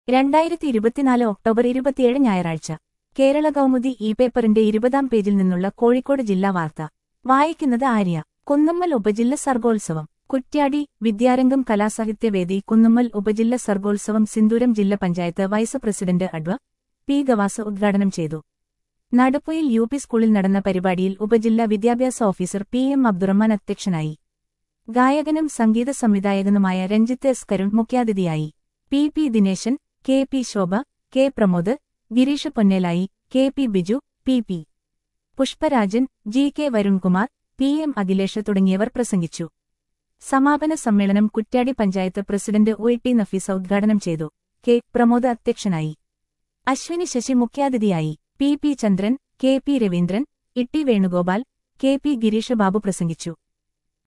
രണ്ടായിരത്തി ഇരുപത്തിനാല് ഒക്ടോബർ ഇരുപത്തിയേഴ് ഞായറാഴ്ച കേരള കൗമുദി ഇ പേപ്പറിന്റെ ഇരുപതാം പേജിൽ നിന്നുള്ള കോഴിക്കോട് ജില്ലാ വാർത്ത വായിക്കുന്നത് ആര്യ കുന്നമ്മൽ ഉപജില്ല സർഗോത്സവം കുറ്റ്യാടി വിദ്യാരംഗം കലാസാഹിത്യവേദി കുന്നമ്മൽ ഉപജില്ല സർഗോത്സവം സിന്ദൂരം ജില്ലാ panchayat vice president adv P Gavas ഉദ്ഘാടനം ചെയ്തു നടുപ്പൊയിൽ യു പി സ്കൂളിൽ നടന്ന പരിപാടിയിൽ ഉപജില്ലാ വിദ്യാഭ്യാസ ഓഫീസർ പി എം അബ്ദുറഹ്മാൻ അധ്യക്ഷനായി ഗായകനും സംഗീത സംവിധായകനുമായ രഞ്ജിത്ത് എസ് കരുൺ മുഖ്യാതിഥിയായി P P Dineshan K P Shobha K Pramod Gireesh Ponnelayi K P Biju P P Pushparajan G K Varunkumar P M Akhilesh തുടങ്ങിയവർ പ്രസംഗിച്ചു സമാപന സമ്മേളനം Kuttiady panchayat president O T Nafeesa ഉദ്ഘാടനം ചെയ്തു കെ പ്രമോദ് അധ്യക്ഷനായി അശ്വിനി ശശി മുഖ്യാതിഥിയായി P P Chandran K P Raveendran Itty Venugopal K P Gireesh Babu പ്രസംഗിച്ചു